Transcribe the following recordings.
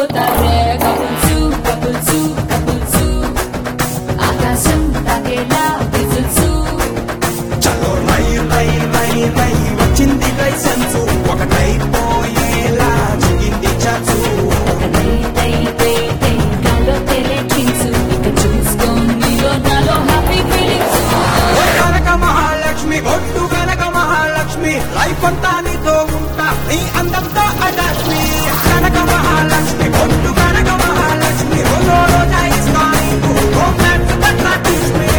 అయిపోతారే couples couples couples ఆకాశం తాకేలా whistles చలో రై రై రై రై వచ్చింది లైసెన్స్ ఒకటైపోయేలా జిగింది చాచు తై తై తై తై గాలో తేలే డ్రీమ్స్ ఇక చూసుకో నీలో నాలో హ్యాపీ ఫీలింగ్స్ ఓ కనక మహాలక్ష్మి ఒట్టు కనక మహాలక్ష్మి లైఫ్ అంతా నీతో ఉంటా నీ అందంతో అటాచ్ మీ కనక మహాలక్ష్మి ఒట్టు కనక మహాలక్ష్మి రోజు రోజా ఇస్తా నీకు రొమాన్స్ పట్ల టీచ్ మీ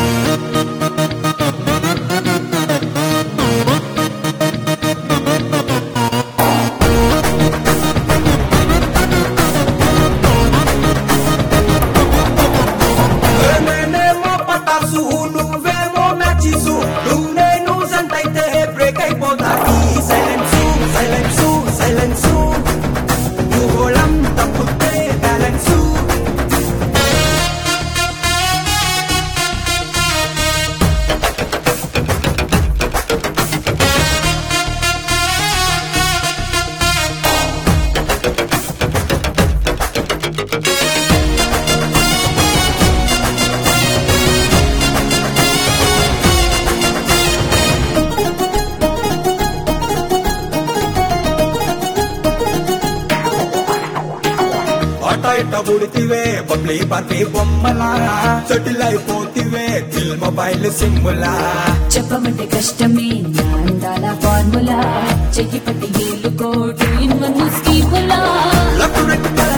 నేనేమో పటాసు నువ్వేమో మ్యాచిసు నువ్వు నేను సంతైతే బ్రేక్ అయిపోతా ఈ సైలెన్సు సైలెన్సు సైలెన్సు భూగోళం తప్పుతే బ్యాలెన్సు అట ఇట ఉడితివే బబ్లీ బార్బీ బొమ్మలారా సెటిల్ అయిపోతివే దిల్ మొబైల్ సిమ్ములా చెప్పమంటే కష్టమే నా అందాల ఫార్ములా చెయ్యి పట్టి ఏళ్ళు కోటు ఇన్వన్ను స్కీములా లక్కు రెక్కల